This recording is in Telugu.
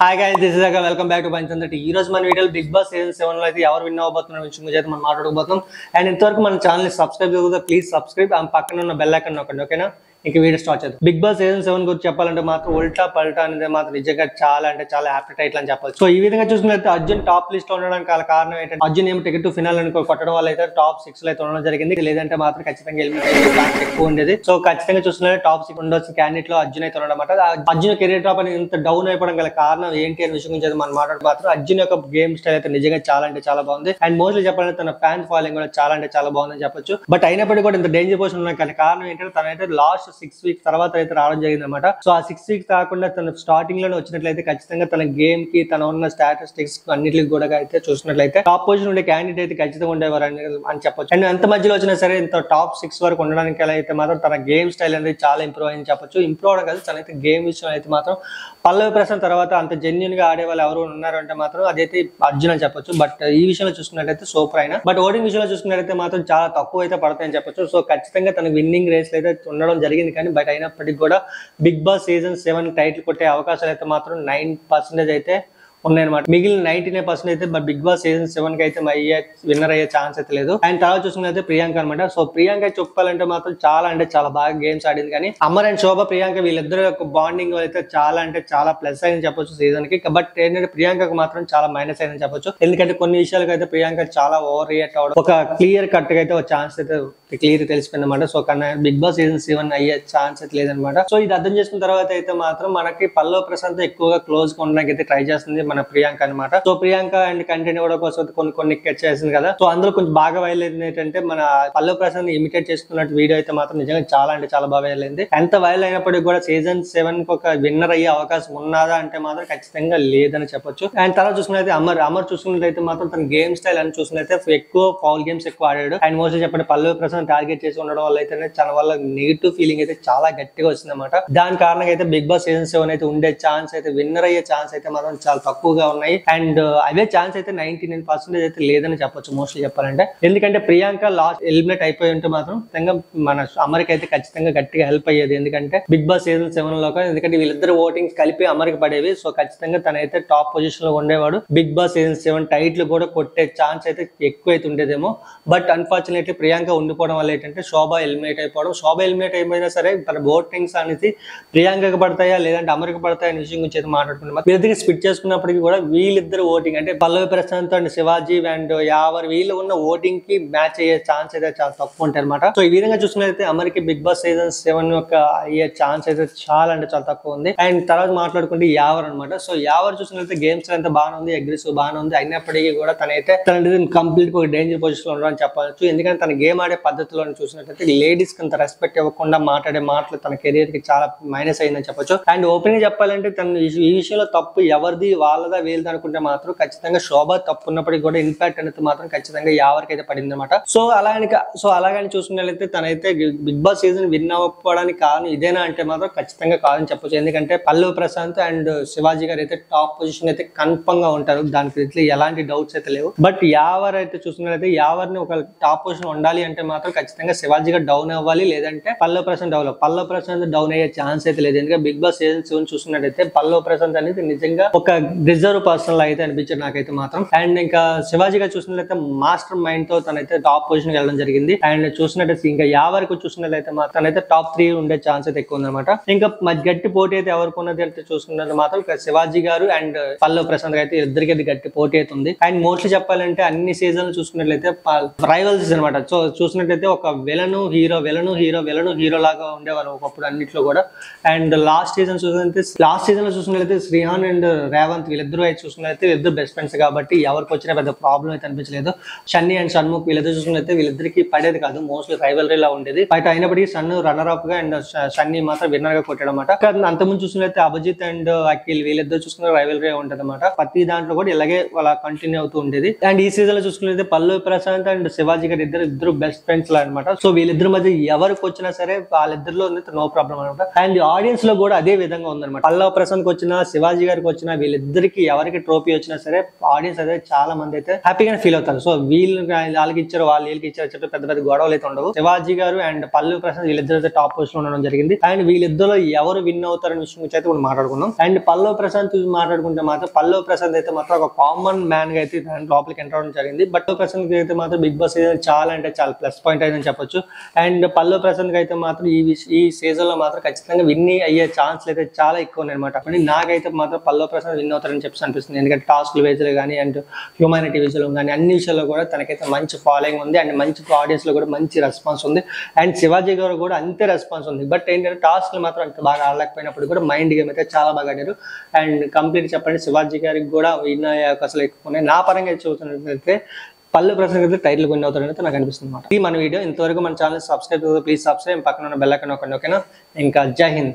hi guys this is welcome back to పంచందటి ఈ రోజు మన వీడియోలో బిగ్ బాస్ సీజన్ సెవెన్ లో అయితే ఎవరు విన్ అవ్వబోతున్న విషయం గురించి అయితే మనం మాట్లాడబోతున్నాం అండ్ ఇంతవరకు మన ఛానల్ ని సబ్స్క్రైబ్ చేయకపోతే ప్లీజ్ సబ్స్క్రైబ్ ఆ పక్కన ఉన్న బెల్ ఐకాన్ నొక్కండి ఓకేనా ఇంక వీడియో స్టార్ట్ చేద్దాం బిగ్ బాస్ సీజన్ సెవెన్ గురించి చెప్పాలంటే మాత్రం ఉల్టా పల్టా అనేది మాత్రం నిజంగా చాలా అంటే చాలా యాప్టైట్ అని చెప్పొచ్చు సో ఈ విధంగా చూసినట్లయితే అర్జున్ టాప్ లిస్ట్ లో ఉండడానికి గల కారణం ఏంటంటే అర్జున్ ఏమో టికెట్ ఫినాల్ అనుకో కొట్టడం వల్ల అయితే టాప్ సిక్స్ లో అయితే ఉండడం జరిగింది లేదంటే మాత్రం ఖచ్చితంగా ఎలిమినేట్ అయ్యే ఛాన్స్ ఎక్కువ ఉండేది సో ఖచ్చితంగా చూసినట్లయితే టాప్ సిక్స్ ఉండొచ్చు క్యాండిడేట్ లో అర్జున్ అయితే ఉండడం అనమాట అర్జున్ కెరీర్ టాప్ అని ఇంత డౌన్ అయిపోవడం గల కారణం ఏంటి అనే విషయం గురించి అయితే మనం మాట్లాడు మాత్రం అర్జున్ యొక్క గేమ్ స్టైల్ అయితే నిజంగా చాలా అంటే చాలా బాగుంది అండ్ మోస్ట్లీ చెప్పాలంటే తన ఫ్యాన్ ఫాలోయింగ్ కూడా చాలా అంటే చాలా బాగుందని చెప్పొచ్చు బట్ అయినప్పటికీ కూడా ఇంత డేంజర్ పొజిషన్ ఉన్న గల కారణం ఏంటంటే తనైతే లాస్ట్ సిక్స్ వీక్స్ తర్వాత అయితే రావడం జరిగింది అనమాట సో ఆ సిక్స్ వీక్స్ కాకుండా తన స్టార్టింగ్ లోనే వచ్చినట్లయితే ఖచ్చితంగా తన గేమ్ కి తన ఉన్న స్టాటిస్టిక్స్ అన్నిటికి కూడా అయితే చూసినట్లయితే టాప్ పొజిషన్ ఉండే క్యాండిడేట్ అయితే ఖచ్చితంగా ఉండేవారు అని అని చెప్పొచ్చు అండ్ ఎంత మధ్యలో వచ్చినా సరే ఇంత టాప్ సిక్స్ వరకు ఉండడానికి ఎలా అయితే మాత్రం తన గేమ్ స్టైల్ అనేది చాలా ఇంప్రూవ్ అయింది చెప్పొచ్చు ఇంప్రూవ్ అవడం కాదు తనైతే గేమ్ విషయం అయితే మాత్రం పల్లవి ప్రశాంత్ తర్వాత అంత జెన్యున్ గా ఆడే వాళ్ళు ఎవరు ఉన్నారు అంటే మాత్రం అదైతే అర్జున్ అని చెప్పొచ్చు బట్ ఈ విషయంలో చూసుకున్నట్లయితే సూపర్ అయినా బట్ ఓటింగ్ విషయంలో చూసుకున్నట్లయితే మాత్రం చాలా తక్కువ అయితే పడతాయని చెప్పొచ్చు సో ఖచ్చితంగా తన విన్నింగ్ రేస్ అయితే ఉండడం జరిగింది కానీ బట్ అయినప్పటికీ కూడా Bigg Boss season seven title కొట్టే అవకాశాలు అయితే మాత్రం నైన్ పర్సెంటేజ్ అయితే ఉన్నాయన్నమాట మిగిలిన నైన్టీ నైన్ పర్సెంట్ అయితే but Bigg Boss season seven కి అయితే అయ్యే విన్నర్ అయ్యే ఛాన్స్ అయితే లేదు అండ్ తర్వాత చూసుకున్నైతే ప్రియాంక అనమాట సో ప్రియాంక చెప్పాలంటే మాత్రం చాలా అంటే చాలా బాగా గేమ్స్ ఆడింది కానీ అమర్ అండ్ శోభ ప్రియాంక వీళ్ళిద్దరు యొక్క బాండింగ్ అయితే చాలా అంటే చాలా ప్లస్ అయింది చెప్పొచ్చు సీజన్ కి బట్ ఏంటంటే ప్రియాంకకు మాత్రం చాలా మైనస్ అయిందని చెప్పొచ్చు ఎందుకంటే కొన్ని విషయాలకు అయితే ప్రియాంక చాలా ఓవర్ రియాక్ట్ అవడం ఒక క్లియర్ కట్ గా అయితే ఒక ఛాన్స్ అయితే క్లియర్ తెలిసిపోయింది అనమాట సో కన్నా బిగ్ బాస్ సీజన్ సెవెన్ అయ్యే ఛాన్స్ అయితే లేదనమాట సో ఇది అర్థం చేసుకున్న తర్వాత అయితే మాత్రం మనకి పల్లవ్ ప్రశాంత్ ఎక్కువగా క్లోజ్ గా ఉండడానికి అయితే ట్రై చేస్తుంది మన ప్రియాంక అనమాట సో ప్రియాంక అండ్ కంటెంట్ ఇవ్వడం కోసం కొన్ని కొన్ని catch చేసింది కదా సో అందులో కొంచెం బాగా వైరల్ ఏంటంటే మన పల్లవ్ ప్రశాంత్ ఇమిటేట్ చేసుకున్నట్టు వీడియో అయితే మాత్రం నిజంగా చాలా అంటే చాలా బాగా వైరల్ అయింది ఎంత వైరల్ అయినప్పటికీ కూడా సీజన్ సెవెన్ కి ఒక విన్నర్ అయ్యే అవకాశం ఉన్నదా అంటే మాత్రం ఖచ్చితంగా లేదని చెప్పొచ్చు అండ్ తర్వాత చూసుకున్నైతే అమర్ అమర్ చూసుకున్నట్లయితే మాత్రం తన గేమ్ స్టైల్ అని చూసుకున్నట్లయితే ఎక్కువ ఫౌల్ గేమ్స్ ఎక్కువ ఆడాడు అండ్ మోస్ట్లీ చెప్పండి పల్లవి ప్రశాంత్ టార్గెట్ చేసి ఉండడం వల్ల అయితే తన వల్ల నెగిటివ్ ఫీలింగ్ అయితే చాలా గట్టిగా వచ్చింది అనమాట దాని కారణంగా అయితే బిగ్ బాస్ సీజన్ సెవెన్ అయితే ఉండే ఛాన్స్ అయితే విన్నర్ అయ్యే ఛాన్స్ అయితే మాత్రం చాలా తక్కువగా ఉన్నాయి అండ్ అవే ఛాన్స్ అయితే నైన్టీ నైన్ పర్సెంటేజ్ అయితే లేదని చెప్పొచ్చు మోస్ట్లీ చెప్పాలంటే ఎందుకంటే ప్రియాంక లాస్ట్ ఎలిమినేట్ అయిపోయి ఉంటే మాత్రం ఖచ్చితంగా మన అమర్కి అయితే ఖచ్చితంగా గట్టిగా హెల్ప్ అయ్యేది ఎందుకంటే బిగ్ బాస్ సీజన్ సెవెన్ లో కూడా ఎందుకంటే వీళ్ళిద్దరు ఓటింగ్స్ కలిపి అమర్కి పడేవి సో ఖచ్చితంగా తనైతే టాప్ పొజిషన్ లో ఉండేవాడు Bigg Boss season seven title కూడా కొట్టే ఛాన్స్ అయితే ఎక్కువ అయితే ఉండేదేమో బట్ అన్ఫార్చునేట్లీ ప్రియాంక ఉండిపోవడం వల్ల ఏంటంటే శోభ ఎలిమినేట్ అయిపోవడం శోభ ఎలిమినేట్ అయిపోయినా సరే తన ఓటింగ్స్ అనేది ప్రియాంకకి పడతాయా లేదంటే అమర్కి పడతాయా అనే విషయం గురించి అయితే మాట్లాడుకుంటున్నాం వీళ్ళిద్దరికి స్పిట్ చేసుకున్నప్పటికీ కూడా వీళ్ళిద్దరు ఓటింగ్ అంటే పల్లవి ప్రశాంత్ అండ్ శివాజీ అండ్ యావర్ వీళ్ళు ఉన్న ఓటింగ్ కి మ్యాచ్ అయ్యే ఛాన్స్ అయితే చాలా తక్కువ ఉంటాయి అనమాట సో ఈ విధంగా చూసుకున్నట్లయితే అమర్కి బిగ్ బాస్ సీజన్ సెవెన్ యొక్క అయ్యే ఛాన్స్ అయితే చాలా అంటే చాలా తక్కువ ఉంది అండ్ తర్వాత మాట్లాడుకుంటే యావర్ అనమాట సో యావర్ చూసినట్లయితే గేమ్స్ అంతా బాగానే ఉంది అగ్రెసివ్ బాగానే ఉంది అయినప్పటికీ కూడా తనైతే తన కంప్లీట్ ఒక డేంజర్ పొజిషన్ లో ఉండడం చెప్పవచ్చు ఎందుకంటే తన గేమ్ ఆడే పద్ధతిలో చూసినట్లయితే లేడీస్ కి అంత రెస్పెక్ట్ ఇవ్వకుండా మాట్లాడే మాటలు తన కెరీర్ కి చాలా మైనస్ అయిందని చెప్పొచ్చు అండ్ ఓపెన్ గా చెప్పాలంటే తన ఈ ఈ విషయంలో తప్పు ఎవరిది వాళ్ళదా వీళ్ళది అనుకుంటే మాత్రం ఖచ్చితంగా శోభ తప్పు ఉన్నప్పటికీ కూడా ఇంపాక్ట్ అనేది మాత్రం ఖచ్చితంగా యావరికి అయితే పడింది అనమాట సో అలాగని కా- సో అలాగని చూసుకున్నట్లయితే తనైతే బిగ్ బాస్ సీజన్ విన్ అవ్వడానికి కారణం ఇదేనా అంటే మాత్రం ఖచ్చితంగా కాదని చెప్పొచ్చు ఎందుకంటే పల్లవి ప్రశాంత్ అండ్ శివాజీ గారు అయితే టాప్ పొజిషన్ అయితే కన్ఫర్మ్ గా ఉంటారు దానికి అయితే ఎలాంటి డౌట్స్ అయితే లేవు బట్ యావర్ అయితే చూసుకున్నట్లయితే యావర్ని ఒక టాప్ పొజిషన్ ఉండాలి అంటే మాత్రం ఖచ్చితంగా శివాజీ గారు డౌన్ అవ్వాలి లేదంటే పల్లవ్ ప్రశాంత్ డౌన్ పల్లవ్ ప్రశాంత్ డౌన్ అయ్యే ఛాన్స్ అయితే లేదు ఎందుకంటే బిగ్ బాస్ సీజన్ సెవెన్ చూసుకున్నట్టయితే పల్లవ్ ప్రశాంత్ అనేది నిజంగా ఒక రిజర్వ్ పర్సన్ లా అయితే అనిపించారు నాకైతే మాత్రం అండ్ ఇంకా శివాజీ గారు చూసినట్లయితే మాస్టర్ మైండ్ తో తనైతే టాప్ పొజిషన్ వెళ్ళడం జరిగింది అండ్ చూసినట్టయితే ఇంకా యావరికి చూసినట్లయితే మాత్రం తనైతే టాప్ త్రీ ఉండే ఛాన్స్ అయితే ఎక్కువ ఉందన్నమాట ఇంకా మధ్య గట్టి పోటీ అయితే ఎవరికి ఉన్నది అంటే చూసుకున్నట్టు మాత్రం ఇక శివాజీ గారు అండ్ పల్లవ్ ప్రశాంత్ గారు అయితే ఇద్దరికి అది గట్టి పోటీ అయితే ఉంది అండ్ మోస్ట్లీ చెప్పాలంటే అన్ని సీజన్లు చూసుకున్నట్లయితే రైవల్స్ అనమాట సో చూసినట్లయితే ఒక villain hero villain hero villain hero లాగా ఉండేవారు ఒకప్పుడు అన్నిట్లో కూడా అండ్ లాస్ట్ సీజన్ చూసినట్లయితే లాస్ట్ సీజన్ లో చూసినట్లయితే శ్రీహాన్ అండ్ రేవంత్ వీళ్ళిద్దరు అయితే చూసినట్లయితే వీళ్ళిద్దరు బెస్ట్ ఫ్రెండ్స్ కాబట్టి ఎవరికి వచ్చినా పెద్ద ప్రాబ్లం అయితే అనిపించలేదు షన్నీ అండ్ షణ్ముఖ్ వీళ్ళిద్దరు చూసినట్లయితే వీళ్ళిద్దరికి పడేది కాదు మోస్ట్లీ రైవలరీ లా ఉండేది బట్ అయినప్పటికీ సన్ను రన్నర్ అప్ గా అండ్ షన్నీ మాత్రం విన్నర్ గా కొట్టాడు అనమాట అంతకుముందు చూసినట్లయితే అభిజిత్ అండ్ అఖిల్ వీళ్ళిద్దరు చూసుకున్న రైవలరీ ఉంటది అనమాట ప్రతి దాంట్లో కూడా ఇలాగే అలా కంటిన్యూ అవుతూ ఉండేది అండ్ ఈ సీజన్ లో చూసుకున్నట్లయితే పల్లవి ప్రశాంత్ అండ్ శివాజీ గారు ఇద్దరు ఇద్దరు బెస్ట్ ఫ్రెండ్స్ లా అనమాట సో వీళ్ళిద్దరి మధ్య ఎవరికి వచ్చినా సరే వాళ్ళిద్దరిలో నో ప్రాబ్లం అనమాట అండ్ ఆడియన్స్ లో కూడా అదే విధంగా ఉందన్నమాట పల్లవ ప్రశాంత్ వచ్చినా శివాజీ గారికి వచ్చినా వీళ్ళిద్దరు ఇద్దరికి ఎవరికి ట్రోఫీ వచ్చినా సరే ఆడియన్స్ అయితే చాలా మంది అయితే హ్యాపీగా ఫీల్ అవుతారు సో వీళ్ళు వాళ్ళకి ఇచ్చారు వాళ్ళు వీళ్ళకి ఇచ్చారు చెప్పి పెద్ద పెద్ద గొడవలు అయితే ఉండవు శివాజీ గారు అండ్ పల్లవి ప్రసాద్ వీళ్ళిద్దరు అయితే టాప్ పొజిషన్ ఉండడం జరిగింది అండ్ వీళ్ళిద్దరు ఎవరు విన్ అవుతారనే విషయం గురించి అయితే మనం మాట్లాడుకుందాం అండ్ పల్లవ్ ప్రసాద్ చూసి మాట్లాడుకుంటే మాత్రం పల్లవ్ ప్రసాద్ అయితే మాత్రం ఒక కామన్ మ్యాన్ గా అయితే దాని లోపలికి ఎంటర్ అవడం జరిగింది బట్ ప్రసాద్ కి అయితే మాత్రం బిగ్ బాస్ సీజన్ చాలా అంటే చాలా ప్లస్ పాయింట్ అయిందని చెప్పొచ్చు అండ్ పల్లవ్ ప్రసాద్ కి అయితే మాత్రం ఈ విష- ఈ సీజన్ లో మాత్రం ఖచ్చితంగా విన్ అయ్యే ఛాన్స్ అయితే చాలా ఎక్కువ ఉన్నాయి అనమాట కానీ నాకైతే మాత్రం పల్లవ్ ప్రసాద్ విన్ అవుతారని చెప్పి అనిపిస్తుంది ఎందుకంటే టాస్క్ వేజ్లో కానీ అండ్ హ్యూమానిటీ విషయంలో కానీ అన్ని విషయాల్లో కూడా తనకైతే మంచి ఫాలోయింగ్ ఉంది అండ్ మంచి ఆడియన్స్ లో కూడా మంచి రెస్పాన్స్ ఉంది అండ్ శివాజీ గారు కూడా అంతే రెస్పాన్స్ ఉంది బట్ ఏంటంటే టాస్క్ మాత్రం అంత బాగా ఆడలేకపోయినప్పుడు కూడా మైండ్ గేమ్ అయితే చాలా బాగా ఆడారు అండ్ కంప్లీట్ చెప్పండి శివాజీ గారికి కూడా విన్ అయ్యే అవకాశాలు ఎక్కువ ఉన్నాయి నా పరంగా అయితే చూసినట్లయితే పల్లె ప్రసాద్ అయితే టైటిల్ విన్ అవుతారని అయితే నాకు అనిపిస్తుంది అనమాట ఇది మన వీడియో ఇంతవరకు మన ఛానల్ సబ్స్క్రైబ్ ప్లీజ్ సబ్స్క్రైబ్ పక్కన ఉన్న బెల్ ఐకాన్ నొక్కండి ఓకేనా ఇంకా జై హింద్